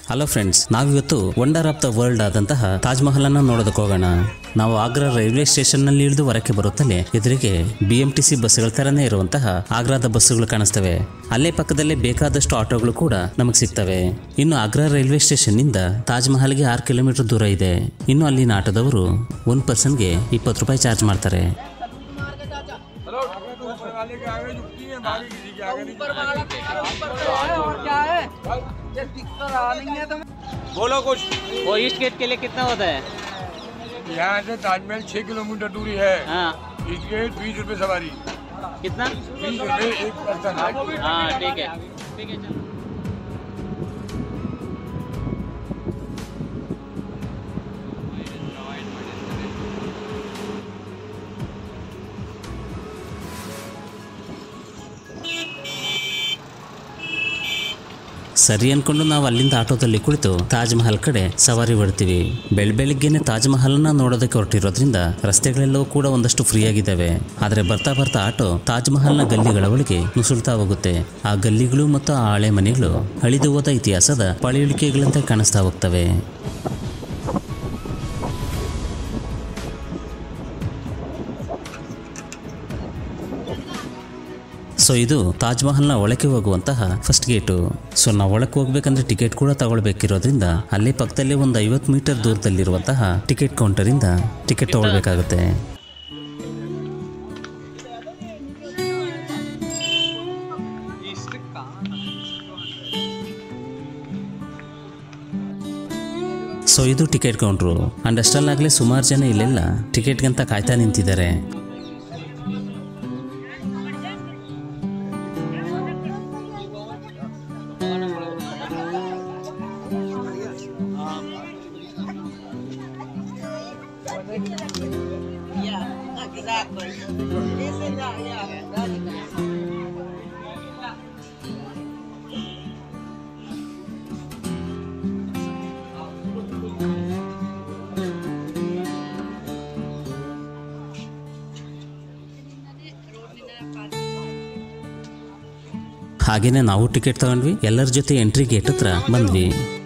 Hello friends ನಾವಿವತ್ತು wonder of the world ಆದಂತಹ ತಾಜ್ ಮಹಲ್ ಅನ್ನ ನೋಡೋದಕ್ಕೆ ಹೋಗೋಣ ನಾವು ಆಗ್ರಾ ರೈಲ್ವೆ ಸ್ಟೇಷನ್ ನಲ್ಲಿ ಇಳಿದು ಹೊರಕ್ಕೆ ಬರುತ್ತಲೇ ಎದುರಿಗೆ ಬಿ ಎಂ ಟಿ ಸಿ ಬಸ್ಗಳ ತರನೇ ಇರುವಂತಹ ಆಗ್ರಾದ ಬಸ್ಸುಗಳು ಕಾಣಿಸ್ತವೆ ಅಲ್ಲೇ ಪಕ್ಕದಲ್ಲೇ ಬೇಕಾದಷ್ಟು ಆಟೋಗಳು ಕೂಡ ನಮಗೆ ಸಿಗ್ತವೆ ಇನ್ನು ಆಗ್ರಾ ರೈಲ್ವೆ ಸ್ಟೇಷನ್ ನಿಂದ ತಾಜ್ ಮಹಲ್ಗೆ ಆರು ಕಿಲೋಮೀಟರ್ ದೂರ ಇದೆ ಇನ್ನು ಅಲ್ಲಿನ ಆಟೋದವರು ಒಂದು ಪರ್ಸನ್ಗೆ ಇಪ್ಪತ್ತು ರೂಪಾಯಿ ಚಾರ್ಜ್ ಮಾಡ್ತಾರೆ चलो ऊपर वाले के आगे झुकती है बाकी किसी के आगे नहीं ऊपर वाला ऊपर ऊपर तो है और क्या है ये दिक्कत आ नहीं है तुम्हें बोलो कुछ वो ईस्ट गेट के लिए कितना होता है यहाँ से ताजमहल छह किलोमीटर दूरी है हाँ इसके बीस रुपए सवारी कितना बीस रुपए एक पर्सन हाँ ठीक है ठीक है चलो ಸರಿ ಅನ್ಕೊಂಡು ನಾವು ಅಲ್ಲಿಂದ ಆಟೋದಲ್ಲಿ ಕುಳಿತು ತಾಜ್ ಮಹಲ್ ಕಡೆ ಸವಾರಿ ಹೊಡ್ತೀವಿ ಬೆಳ್ ಬೆಳಿಗ್ಗೆನೆ ತಾಜ್ ಮಹಲ್ನ ನೋಡೋದಕ್ಕೆ ಹೊರಟಿರೋದ್ರಿಂದ ರಸ್ತೆಗಳೆಲ್ಲವೂ ಕೂಡ ಒಂದಷ್ಟು ಫ್ರೀ ಆಗಿದ್ದಾವೆ ಆದರೆ ಬರ್ತಾ ಬರ್ತಾ ಆಟೋ ತಾಜ್ ಮಹಲ್ನ ಗಲ್ಲಿಗಳ ಒಳಗೆ ನುಸುಳ್ತಾ ಹೋಗುತ್ತೆ ಆ ಗಲ್ಲಿಗಳು ಮತ್ತು ಆ ಹಳೆ ಮನೆಗಳು ಅಳಿದು ಹೋದ ಇತಿಹಾಸದ ಪಳೆಯುಳಿಕೆಗಳಂತೆ ಕಾಣಿಸ್ತಾ ಹೋಗ್ತವೆ ಸೊ ಇದು ತಾಜ್ ಮಹಲ್ನ ಒಳಕ್ಕೆ ಹೋಗುವಂತಹ ಫಸ್ಟ್ ಗೇಟು ಸೊ ನಾವು ಒಳಕ್ಕೆ ಹೋಗ್ಬೇಕಂದ್ರೆ ಟಿಕೆಟ್ ಕೂಡ ತಗೊಳ್ಬೇಕಿರೋದ್ರಿಂದ ಅಲ್ಲೇ ಪಕ್ಕದಲ್ಲೇ ಒಂದು ಐವತ್ತು ಮೀಟರ್ ದೂರದಲ್ಲಿರುವಂತಹ ಟಿಕೆಟ್ ಕೌಂಟರಿಂದ ಟಿಕೆಟ್ ತಗೊಳ್ಬೇಕಾಗುತ್ತೆ ಸೊ ಇದು ಟಿಕೆಟ್ ಕೌಂಟ್ರು ಅಂಡ್ ಅಷ್ಟಲ್ಲಾಗಲೇ ಸುಮಾರು ಜನ ಇಲ್ಲೆಲ್ಲ ಟಿಕೆಟ್ಗಂತ ಕಾಯ್ತಾ ನಿಂತಿದ್ದಾರೆ Yeah, exactly. This is that, yeah. That's ಹಾಗೇನೆ ನಾವು ಟಿಕೆಟ್ ತಗೊಂಡ್ವಿ ಎಲ್ಲರ ಜೊತೆ ಎಂಟ್ರಿ ಗೇಟ್ ಹತ್ರ ಬಂದ್ವಿ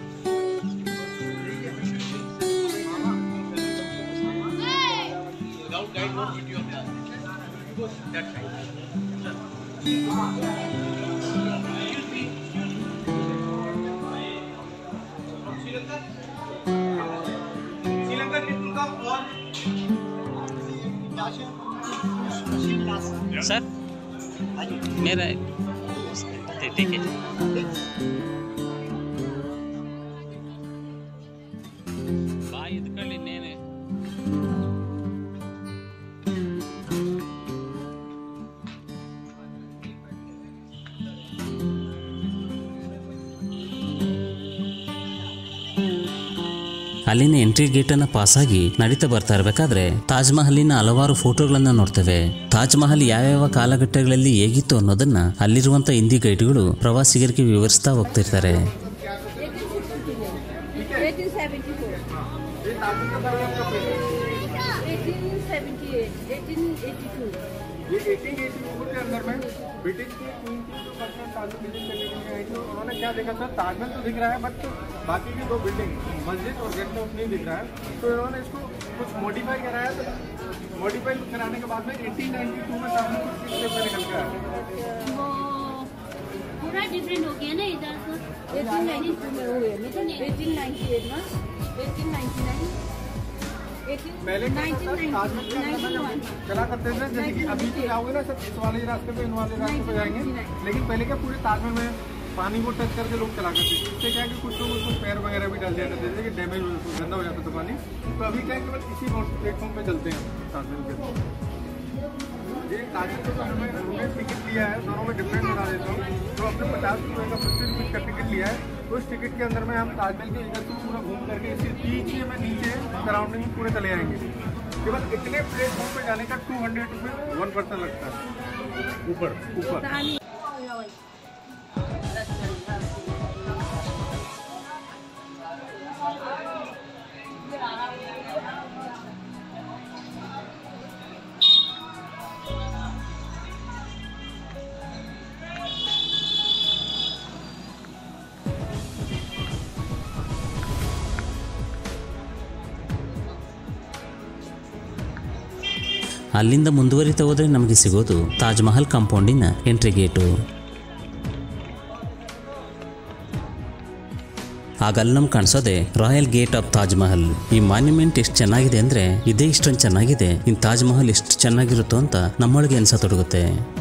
सर मेरा ठीक है ಬಾಯಿ ಎತ್ಕೊಳ್ಳಿ ಇನ್ನೇನೆ ಅಲ್ಲಿನ ಎಂಟ್ರಿ ಗೇಟನ್ನು ಪಾಸಾಗಿ ನಡೀತಾ ಬರ್ತಾ ಇರಬೇಕಾದ್ರೆ ತಾಜ್ ಮಹಲಿನ ಹಲವಾರು ಫೋಟೋಗಳನ್ನ ನೋಡ್ತೇವೆ ತಾಜ್ ಮಹಲ್ ಯಾವ್ಯಾವ ಕಾಲಘಟ್ಟಗಳಲ್ಲಿ ಹೇಗಿತ್ತು ಅನ್ನೋದನ್ನ ಅಲ್ಲಿರುವಂತ ಹಿಂದಿ ಗೈಡ್ಗಳು ಪ್ರವಾಸಿಗರಿಗೆ ವಿವರಿಸ್ತಾ ಹೋಗ್ತಿರ್ತಾರೆ 1878, 1882. ये 1884 के अंदर में ब्रिटिश की क्वीन की जो पर्सनल ताजमहल बिल्डिंग करने के लिए आई थी उन्होंने क्या देखा था ताजमहल तो दिख रहा है बट बाकी की दो बिल्डिंग मस्जिद और गेस्ट हाउस नहीं दिख रहा है तो इन्होंने इसको कुछ मॉडिफाई कराया तो मॉडिफाई कराने के बाद में 1892 में ताजमहल कुछ इस शेप में निकल के आया वो पूरा डिफरेंट हो गया ना इधर से 1892 में हुए मतलब 1898 ना 1899 पहले क्या था, ताजमहल के अंदर में जब चला करते थे जैसे कि अभी तो जाओगे ना सब इस वाले रास्ते पे इन वाले रास्ते पे जाएंगे लेकिन पहले क्या पूरे ताजमहल में पानी को टच करके लोग चला करते थे इससे क्या है कि कुछ लोग उसको पैर वगैरह भी डाल दिया करते थे कि डैमेज हो जाता गंदा हो जाता था पानी तो अभी क्या है केवल इसी प्लेटफॉर्म पे चलते हैं ताजमहल के ये ताजमहल का जो हमें हमने टिकट लिया है दोनों में डिफरेंट बता देता हूँ तो अपने पचास रुपये का फिफ्टी रुपीज़ का टिकट लिया है उस टिकट के अंदर में हम ताजमहल के इधर से पूरा घूम करके इसी पीछे में नीचे सराउंडिंग में पूरे चले आएंगे केवल इतने प्लेटफॉर्म पे जाने का टू हंड्रेड रुपये वन पर्सन लगता है ऊपर ऊपर ಅಲ್ಲಿಂದ ಮುಂದುವರಿತಾ ಹೋದ್ರೆ ನಮಗೆ ಸಿಗೋದು ತಾಜ್ ಮಹಲ್ ಕಾಂಪೌಂಡಿನ ಎಂಟ್ರಿ ಗೇಟು ಆಗ ಅಲ್ಲಿ ನಮ್ಗೆ ಕಾಣಿಸೋದೆ royal gate of Taj Mahal ಈ ಮಾನ್ಯುಮೆಂಟ್ ಎಷ್ಟು ಚೆನ್ನಾಗಿದೆ ಅಂದ್ರೆ ಇದೇ ಇಷ್ಟೊಂದು ಚೆನ್ನಾಗಿದೆ ಇನ್ ತಾಜ್ ಮಹಲ್ ಎಷ್ಟು ಚೆನ್ನಾಗಿರುತ್ತೋ ಅಂತ ನಮ್ಮೊಳಗೆ ಅನ್ಸತೊಡಗುತ್ತೆ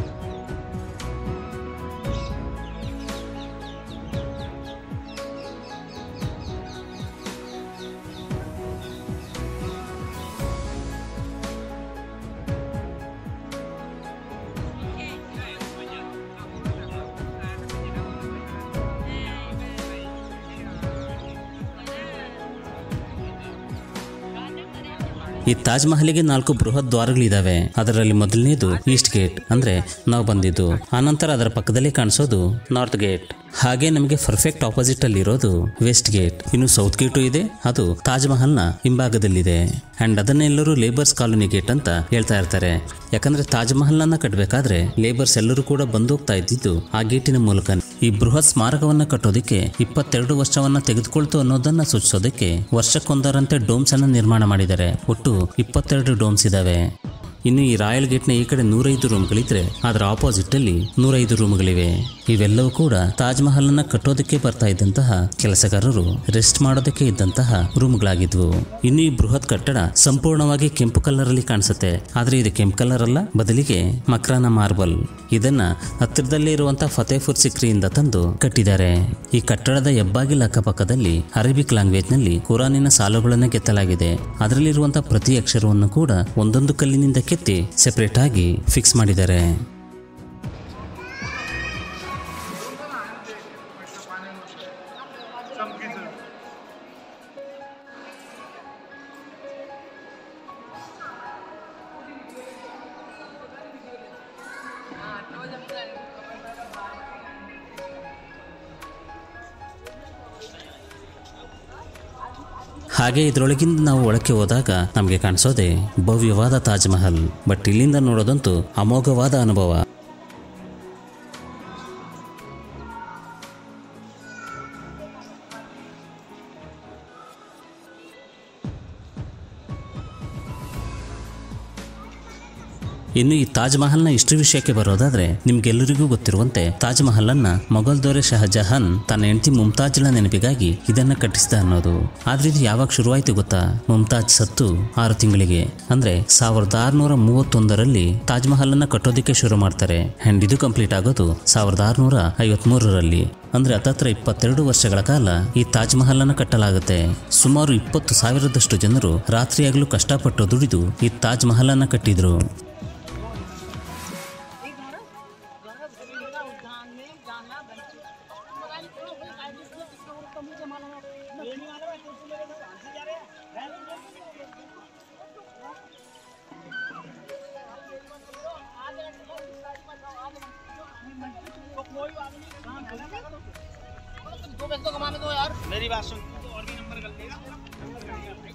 ಈ ತಾಜ್ ಮಹಲಿಗೆ ನಾಲ್ಕು ಬೃಹತ್ ದ್ವಾರಗಳಿದಾವೆ ಅದರಲ್ಲಿ ಮೊದಲನೇದು ಈಸ್ಟ್ ಗೇಟ್ ಅಂದ್ರೆ ನಾವು ಬಂದಿದ್ದು ಆನಂತರ ಅದರ ಪಕ್ಕದಲ್ಲೇ ಕಾಣಿಸೋದು ನಾರ್ತ್ ಗೇಟ್ ಹಾಗೆ ನಮಗೆ ಪರ್ಫೆಕ್ಟ್ ಆಪೋಸಿಟ್ ಅಲ್ಲಿ ಇರೋದು ವೆಸ್ಟ್ ಗೇಟ್ ಇನ್ನು ಸೌತ್ ಗೇಟು ಇದೆ ಅದು ತಾಜ್ ಮಹಲ್ನ ಹಿಂಭಾಗದಲ್ಲಿದೆ ಅಂಡ್ ಅದನ್ನೆಲ್ಲರೂ ಲೇಬರ್ಸ್ ಕಾಲೋನಿ ಗೇಟ್ ಅಂತ ಹೇಳ್ತಾ ಇರ್ತಾರೆ ಯಾಕಂದ್ರೆ ತಾಜ್ ಮಹಲ್ನ ಕಟ್ಟಬೇಕಾದ್ರೆ ಲೇಬರ್ಸ್ ಎಲ್ಲರೂ ಕೂಡ ಬಂದೋಗ್ತಾ ಇದ್ದಿದ್ದು ಆ ಗೇಟಿನ ಮೂಲಕ ಈ ಬೃಹತ್ ಸ್ಮಾರಕವನ್ನ ಕಟ್ಟೋದಕ್ಕೆ ಇಪ್ಪತ್ತೆರಡು ವರ್ಷವನ್ನ ತೆಗೆದುಕೊಳ್ತು ಅನ್ನೋದನ್ನ ಸೂಚಿಸೋದಕ್ಕೆ ವರ್ಷಕ್ಕೊಂದರಂತೆ ಡೋಮ್ಸ್ ಅನ್ನ ನಿರ್ಮಾಣ ಮಾಡಿದ್ದಾರೆ ಒಟ್ಟು ಇಪ್ಪತ್ತೆರಡು ಡೋಮ್ಸ್ ಇದಾವೆ ಇನ್ನು ಈ ರಾಯಲ್ ಗೇಟ್ನ ಈ ಕಡೆ ನೂರೈದು ರೂಮ್ಗಳಿದ್ರೆ ಅದರ ಆಪೋಸಿಟ್ ಅಲ್ಲಿ ನೂರೈದು ರೂಮ್ಗಳಿವೆ ಇವೆಲ್ಲವೂ ಕೂಡ ತಾಜ್ ಮಹಲ್ನ ಕಟ್ಟೋದಕ್ಕೆ ಬರ್ತಾ ಇದ್ದಂತಹ ಕೆಲಸಗಾರರು ರೆಸ್ಟ್ ಮಾಡೋದಕ್ಕೆ ಇದ್ದಂತಹ ರೂಮ್ಗಳಾಗಿದ್ವು ಇನ್ನು ಈ ಬೃಹತ್ ಕಟ್ಟಡ ಸಂಪೂರ್ಣವಾಗಿ ಕೆಂಪು ಕಲರ್ ಅಲ್ಲಿ ಕಾಣಿಸುತ್ತೆ ಆದ್ರೆ ಇದು ಕೆಂಪು ಕಲರ್ ಅಲ್ಲ ಬದಲಿಗೆ ಮಕ್ರಾನ ಮಾರ್ಬಲ್ ಇದನ್ನ ಹತ್ತಿರದಲ್ಲೇ ಇರುವಂತಹ ಫತೇಪುರ್ ಸಿಕ್ರಿಯಿಂದ ತಂದು ಕಟ್ಟಿದ್ದಾರೆ ಈ ಕಟ್ಟಡದ ಹೆಬ್ಬಾಗಿಲ ಅಕ್ಕಪಕ್ಕದಲ್ಲಿ ಅರೇಬಿಕ್ ಲ್ಯಾಂಗ್ವೇಜ್ ನಲ್ಲಿ ಕುರಾನಿನ ಸಾಲುಗಳನ್ನು ಕೆತ್ತಲಾಗಿದೆ ಅದರಲ್ಲಿರುವಂತಹ ಪ್ರತಿ ಅಕ್ಷರವನ್ನು ಕೂಡ ಒಂದೊಂದು ಕಲ್ಲಿನಿಂದ ಕೆತ್ತಿ ಸೆಪರೇಟ್ ಆಗಿ ಫಿಕ್ಸ್ ಮಾಡಿದ್ದಾರೆ ಹಾಗೆ ಇದರೊಳಗಿಂದ ನಾವು ಒಳಕ್ಕೆ ಹೋದಾಗ ನಮಗೆ ಕಾಣಿಸೋದೆ ಭವ್ಯವಾದ ತಾಜ್ ಮಹಲ್ ಬಟ್ ಇಲ್ಲಿಂದ ನೋಡೋದಂತೂ ಅಮೋಘವಾದ ಅನುಭವ ಇನ್ನು ಈ ತಾಜ್ ಮಹಲ್ನ ಇಷ್ಟು ವಿಷಯಕ್ಕೆ ಬರೋದಾದ್ರೆ ನಿಮ್ಗೆಲ್ಲರಿಗೂ ಗೊತ್ತಿರುವಂತೆ ತಾಜ್ ಮಹಲ್ ಅನ್ನ ಮೊಘಲ್ ದೊರೆ ಶಹಜಹಾನ್ ತನ್ನ ಹೆಂಡತಿ ಮುಮ್ತಾಜ್ಳ ನೆನಪಿಗಾಗಿ ಇದನ್ನ ಕಟ್ಟಿಸಿದ ಅನ್ನೋದು ಆದ್ರೆ ಇದು ಯಾವಾಗ ಶುರುವಾಯ್ತು ಗೊತ್ತಾ ಮುಮ್ತಾಜ್ ಸತ್ತು ಆರು ತಿಂಗಳಿಗೆ ಅಂದ್ರೆ ಸಾವಿರದ ಆರುನೂರ ಮೂವತ್ತೊಂದರಲ್ಲಿ ತಾಜ್ ಮಹಲ್ ಅನ್ನ ಕಟ್ಟೋದಕ್ಕೆ ಶುರು ಮಾಡ್ತಾರೆ ಅಂಡ್ ಇದು ಕಂಪ್ಲೀಟ್ ಆಗೋದು ಸಾವಿರದ ಆರುನೂರ ಐವತ್ಮೂರರಲ್ಲಿ ಅಂದ್ರೆ ಹತ್ತತ್ರ ಇಪ್ಪತ್ತೆರಡು ವರ್ಷಗಳ ಕಾಲ ಈ ತಾಜ್ ಮಹಲ್ ಅನ್ನು ಕಟ್ಟಲಾಗುತ್ತೆ ಸುಮಾರು ಇಪ್ಪತ್ತು ಸಾವಿರದಷ್ಟು ಜನರು ರಾತ್ರಿಯಾಗಲೂ ಕಷ್ಟಪಟ್ಟು ದುಡಿದು ಈ ತಾಜ್ ಮಹಲ್ ಅನ್ನ ಕಟ್ಟಿದ್ರು मेरी बात सुन और भी नंबर कर देगा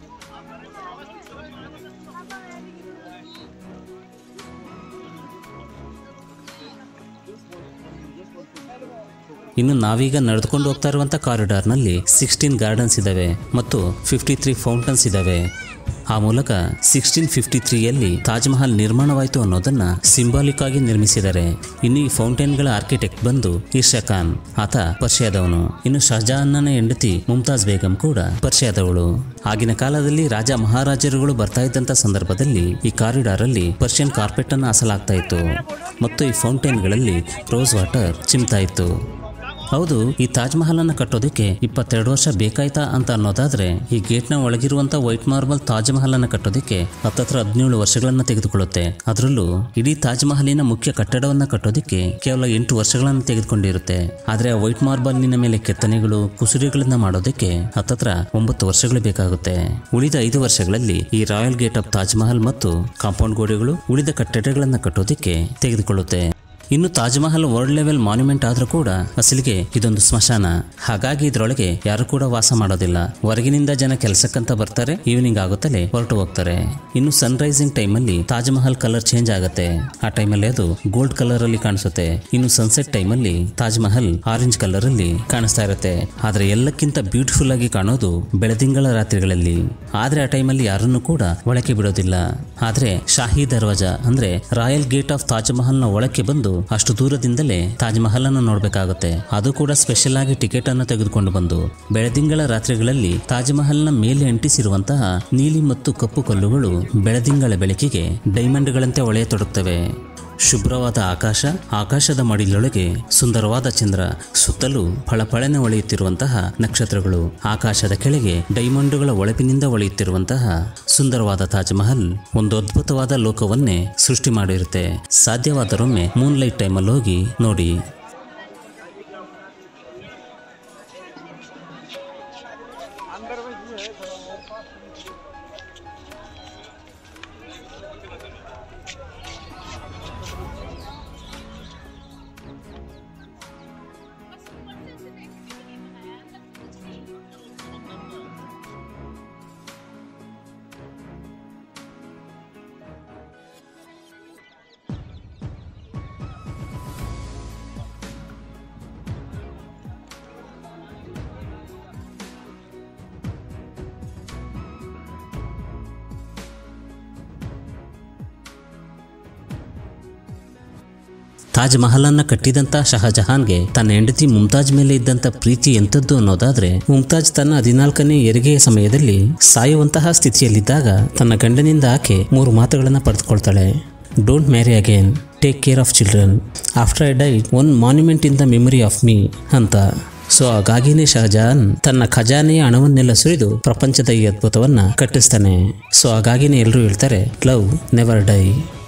ಇನ್ನು ನಾವೀಗ ನಡೆದುಕೊಂಡು ಹೋಗ್ತಾ ಇರುವಂಥ ಕಾರಿಡಾರ್ನಲ್ಲಿ ಸಿಕ್ಸ್ಟೀನ್ ಗಾರ್ಡನ್ಸ್ ಇದ್ದಾವೆ ಮತ್ತು ಫಿಫ್ಟಿ ತ್ರೀ ಫೌಂಟನ್ಸ್ ಇದ್ದಾವೆ ಆ ಮೂಲಕ ಸಿಕ್ಸ್ಟೀನ್ ಫಿಫ್ಟಿ ತ್ರೀಯಲ್ಲಿ ತಾಜ್ ಮಹಲ್ ನಿರ್ಮಾಣವಾಯಿತು ಅನ್ನೋದನ್ನ ಸಿಂಬಾಲಿಕ್ ಆಗಿ ನಿರ್ಮಿಸಿದ್ದಾರೆ ಇನ್ನು ಈ ಫೌಂಟೇನ್ಗಳ ಆರ್ಕಿಟೆಕ್ಟ್ ಬಂದು ಇರ್ಷಾ ಖಾನ್ ಆತ ಪರ್ಷಿಯಾದವನು ಇನ್ನು ಶಹಜಹಾನ್ನ ಹೆಂಡತಿ ಮುಮ್ತಾಜ್ ಬೇಗಂ ಕೂಡ ಪರ್ಷಿಯಾದವಳು ಆಗಿನ ಕಾಲದಲ್ಲಿ ರಾಜ ಮಹಾರಾಜರುಗಳು ಬರ್ತಾ ಇದ್ದಂತ ಸಂದರ್ಭದಲ್ಲಿ ಈ ಕಾರಿಡಾರ್ ಅಲ್ಲಿ ಪರ್ಷಿಯನ್ ಕಾರ್ಪೆಟ್ ಅನ್ನು ಹಾಸಲಾಗ್ತಾ ಇತ್ತು ಮತ್ತು ಈ ಫೌಂಟೇನ್ಗಳಲ್ಲಿ ರೋಸ್ ವಾಟರ್ ಚಿಮ್ತಾ ಇತ್ತು ಹೌದು ಈ ತಾಜ್ ಮಹಲ್ ಅನ್ನ ಕಟ್ಟೋದಕ್ಕೆ ಇಪ್ಪತ್ತೆರಡು ವರ್ಷ ಬೇಕಾಯ್ತಾ ಅಂತ ಅನ್ನೋದಾದ್ರೆ ಈ ಗೇಟ್ನ ಒಳಗಿರುವಂತ ವೈಟ್ ಮಾರ್ಬಲ್ ತಾಜ್ ಮಹಲ್ ಅನ್ನ ಕಟ್ಟೋದಕ್ಕೆ ಹತ್ತತ್ರ ಹದಿನೇಳು ವರ್ಷಗಳನ್ನ ತೆಗೆದುಕೊಳ್ಳುತ್ತೆ ಅದರಲ್ಲೂ ಇಡೀ ತಾಜ್ ಮಹಲಿನ ಮುಖ್ಯ ಕಟ್ಟಡವನ್ನ ಕಟ್ಟೋದಕ್ಕೆ ಕೇವಲ ಎಂಟು ವರ್ಷಗಳನ್ನ ತೆಗೆದುಕೊಂಡಿರುತ್ತೆ ಆದ್ರೆ ಆ ವೈಟ್ ಮಾರ್ಬಲ್ನಿನ ಮೇಲೆ ಕೆತ್ತನೆಗಳು ಕುಸುರಿಗಳನ್ನ ಮಾಡೋದಕ್ಕೆ ಹತ್ತತ್ರ ಒಂಬತ್ತು ವರ್ಷಗಳು ಬೇಕಾಗುತ್ತೆ ಉಳಿದ ಐದು ವರ್ಷಗಳಲ್ಲಿ ಈ royal gate of Taj Mahal ಮತ್ತು ಕಾಂಪೌಂಡ್ ಗೋಡೆಗಳು ಉಳಿದ ಕಟ್ಟಡಗಳನ್ನ ಕಟ್ಟೋದಕ್ಕೆ ತೆಗೆದುಕೊಳ್ಳುತ್ತೆ ಇನ್ನು Taj Mahal world level monument ಆದ್ರೂ ಕೂಡ ಅಸಲಿಗೆ ಇದೊಂದು ಸ್ಮಶಾನ ಹಾಗಾಗಿ ಇದರೊಳಗೆ ಯಾರು ಕೂಡ ವಾಸ ಮಾಡೋದಿಲ್ಲ ಹೊರಗಿನಿಂದ ಜನ ಕೆಲಸಕ್ಕಂತ ಬರ್ತಾರೆ ಈವ್ನಿಂಗ್ ಆಗುತ್ತಲೇ ಹೊರಟು ಹೋಗ್ತಾರೆ ಇನ್ನು ಸನ್ ರೈಸಿಂಗ್ ಟೈಮಲ್ಲಿ ತಾಜ್ ಮಹಲ್ ಕಲರ್ ಚೇಂಜ್ ಆಗುತ್ತೆ ಆ ಟೈಮಲ್ಲಿ ಅದು ಗೋಲ್ಡ್ ಕಲರ್ ಅಲ್ಲಿ ಕಾಣಿಸುತ್ತೆ ಇನ್ನು ಸನ್ಸೆಟ್ ಟೈಮಲ್ಲಿ ತಾಜ್ ಮಹಲ್ ಆರೆಂಜ್ ಕಲರ್ ಅಲ್ಲಿ ಕಾಣಿಸ್ತಾ ಇರುತ್ತೆ ಆದ್ರೆ ಎಲ್ಲಕ್ಕಿಂತ ಬ್ಯೂಟಿಫುಲ್ ಆಗಿ ಕಾಣೋದು ಬೆಳದಿಂಗಳ ರಾತ್ರಿಗಳಲ್ಲಿ ಆದ್ರೆ ಆ ಟೈಮಲ್ಲಿ ಯಾರನ್ನು ಕೂಡ ಒಳಕ್ಕೆ ಬಿಡೋದಿಲ್ಲ ಆದ್ರೆ ಶಾಹಿ ದರ್ವಾಜ ಅಂದ್ರೆ royal gate of Taj Mahal ನ ಒಳಕ್ಕೆ ಬಂದು ಅಷ್ಟು ದೂರದಿಂದಲೇ ತಾಜ್ ಮಹಲ್ ಅನ್ನು ನೋಡ್ಬೇಕಾಗುತ್ತೆ ಅದು ಕೂಡ ಸ್ಪೆಷಲ್ ಆಗಿ ಟಿಕೆಟ್ ಅನ್ನು ತೆಗೆದುಕೊಂಡು ಬಂದು ಬೆಳದಿಂಗಳ ರಾತ್ರಿಗಳಲ್ಲಿ ತಾಜ್ ಮಹಲ್ ನ ಮೇಲೆ ಅಂಟಿಸಿರುವಂತಹ ನೀಲಿ ಮತ್ತು ಕಪ್ಪು ಕಲ್ಲುಗಳು ಬೆಳದಿಂಗಳ ಬೆಳಕಿಗೆ ಡೈಮಂಡ್ಗಳಂತೆ ಹೊಳೆಯತೊಡಗ್ತವೆ ಶುಭ್ರವಾದ ಆಕಾಶ ಆಕಾಶದ ಮಡಿಲೊಳಗೆ ಸುಂದರವಾದ ಚಂದ್ರ ಸುತ್ತಲೂ ಫಳಫಳನೆ ಹೊಳೆಯುತ್ತಿರುವಂತಹ ನಕ್ಷತ್ರಗಳು ಆಕಾಶದ ಕೆಳಗೆ ಡೈಮಂಡುಗಳ ಒಳಪಿನಿಂದ ಹೊಳೆಯುತ್ತಿರುವಂತಹ ಸುಂದರವಾದ ತಾಜ್ ಮಹಲ್ ಒಂದು ಅದ್ಭುತವಾದ ಲೋಕವನ್ನೇ ಸೃಷ್ಟಿ ಮಾಡಿರುತ್ತೆ ಸಾಧ್ಯವಾದರೊಮ್ಮೆ ಮೂನ್ ಲೈಟ್ ಟೈಮಲ್ಲಿ ಹೋಗಿ ನೋಡಿ ತಾಜ್ ಮಹಲನ್ನ ಕಟ್ಟಿದಂತ ಶಹಜಹಾನ್ಗೆ ತನ್ನ ಹೆಂಡತಿ ಮುಮ್ತಾಜ್ ಮೇಲೆ ಇದ್ದಂತ ಪ್ರೀತಿ ಎಂಥದ್ದು ಅನ್ನೋದಾದ್ರೆ ಮುಮ್ತಾಜ್ ತನ್ನ ಹದಿನಾಲ್ಕನೇ ಹೆರಿಗೆಯ ಸಮಯದಲ್ಲಿ ಸಾಯುವಂತಹ ಸ್ಥಿತಿಯಲ್ಲಿದ್ದಾಗ ತನ್ನ ಗಂಡನಿಂದ ಆಕೆ ಮೂರು ಮಾತುಗಳನ್ನು ಪಡೆದುಕೊಳ್ತಾಳೆ don't marry again take care of children after I die one monument in the memory of me ಅಂತ ಸೊ ಹಾಗಾಗಿನೇ ಶಹಜಹಾನ್ ತನ್ನ ಖಜಾನೆಯ ಹಣವನ್ನೆಲ್ಲ ಸುರಿದು ಪ್ರಪಂಚದ ಈ ಅದ್ಭುತವನ್ನ ಕಟ್ಟಿಸ್ತಾನೆ ಸೊ ಹಾಗಾಗಿನೇ ಎಲ್ಲರೂ ಹೇಳ್ತಾರೆ ಲವ್ ನೆವರ್ ಡೈ